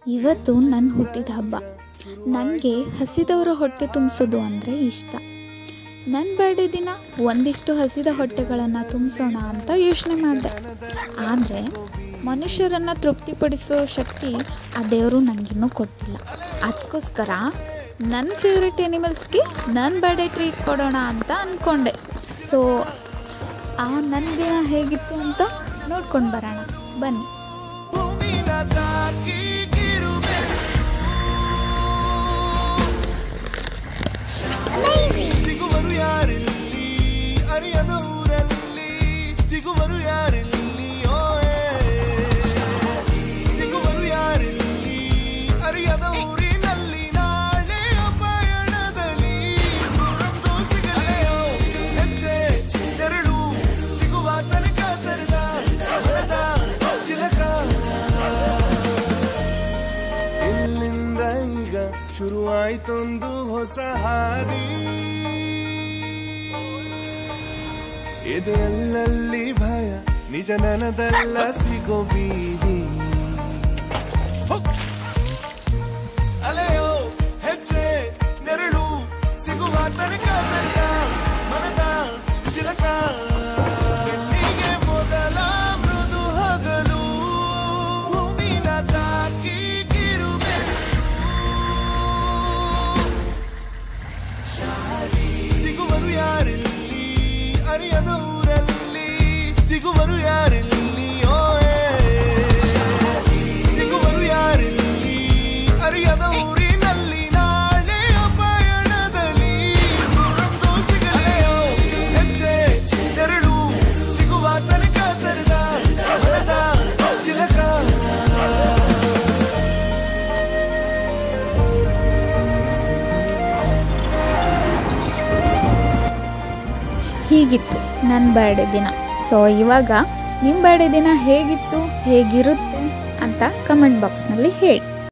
ಇವತ್ತು ನನ್ನ ಹುಟ್ಟಿದ ಹಬ್ಬ ನನಗೆ ಹಸಿದವರ ಹೊಟ್ಟೆ ತುಂಬಿಸೋದು ಅಂದರೆ ಇಷ್ಟ ನನ್ನ ಬರ್ಡೇ ದಿನ ಒಂದಿಷ್ಟು ಹಸಿದ ಹೊಟ್ಟೆಗಳನ್ನು ತುಂಬಿಸೋಣ ಅಂತ ಯೋಚನೆ ಮಾಡಿದೆ ಆದರೆ ಮನುಷ್ಯರನ್ನು ತೃಪ್ತಿಪಡಿಸೋ ಶಕ್ತಿ ಆ ದೇವರು ನನಗಿನ್ನೂ ಕೊಟ್ಟಿಲ್ಲ ಅದಕ್ಕೋಸ್ಕರ ನನ್ನ ಫೇವ್ರೆಟ್ ಎನಿಮಲ್ಸ್ಗೆ ನನ್ನ ಬರ್ಡೇ ಟ್ರೀಟ್ ಕೊಡೋಣ ಅಂತ ಅಂದ್ಕೊಂಡೆ ಸೊ ಆ ನನ್ನ ದಿನ ಹೇಗಿತ್ತು ಅಂತ ನೋಡ್ಕೊಂಡು ಬರೋಣ ಬನ್ನಿ ಭೂಮಿನ ತಾಕಿ ಕಿರುಬೆ ಸಿಗುವರು ಯಾರಿಲ್ಲಿ ಅರಿಯದ ಊರಲ್ಲಿ ಸಿಗುವರು ಯಾರಿಲ್ಲಿ ಓಯೇ ಸಿಗುವರು ಯಾರಿಲ್ಲಿ ಅರಿಯದ ಊರಿನಲ್ಲಿ ನಾಳೆಯ ಪಯಣದಲ್ಲಿ ಸುರೊಂದು ಸಿಗಲೆಯೋ ಹೆಜ್ಜೆ ತೆರಳು ಸಿಗುವ ತನಕ ತೆರೆದ ಹೊಡೆದ ಚಿಲಕ ಇಲ್ಲಿಂದ ಈಗ ಶುರುವಾಯ್ತೊಂದು ಹೊಸ ಹಾದಿ ಎದೆಯಲ್ಲಲ್ಲಿ ಭಯ ನಿಜ ನನದಲ್ಲ ಸಿಗೋ ಬೀದಿ ಅಲೆಯೋ ಹೆಜ್ಜೆ ನೆರಳು ಸಿಗುವ ತನಕ ಬೆಲ್ಲ ಮನದ ಚಿಲಕ ಬೆಳ್ಳಿಗೆ ಮೊದಲ ಮೃದು ಹಗಲು ಭೂಮಿನ ತಾಕಿ ಕಿರುಬೆ ಸಿಗುವರು ಯಾರಿಲ್ಲಿ ಅರಿಯದ ಊರಲ್ಲಿ ಸಿಗುವರು ಯಾರಿಲ್ಲಿ ಓಯೇ ಸಿಗುವರು ಯಾರಿಲ್ಲಿ ಅರಿಯದ ಊರಿನಲ್ಲಿ ನಾಳೆಯ ಪಯಣದಲ್ಲಿ ಸುರೊಂದು ಸಿಗಲೆಯೋ ಹೆಜ್ಜೆ ತೆರಳು ಸಿಗುವ ತನಕ ತೆರೆದ ಹೊಡೆದ ಚಿಲಕ ಹೀಗಿತ್ತು ನನ್ನ ಬರ್ಡೇ ದಿನ ಸೊ ಇವಾಗ ನಿಮ್ಮ ಬರ್ಡೇ ದಿನ ಹೇಗಿತ್ತು ಹೇಗಿರುತ್ತೆ ಅಂತ ಕಮೆಂಟ್ ಬಾಕ್ಸ್ನಲ್ಲಿ ಹೇಳಿ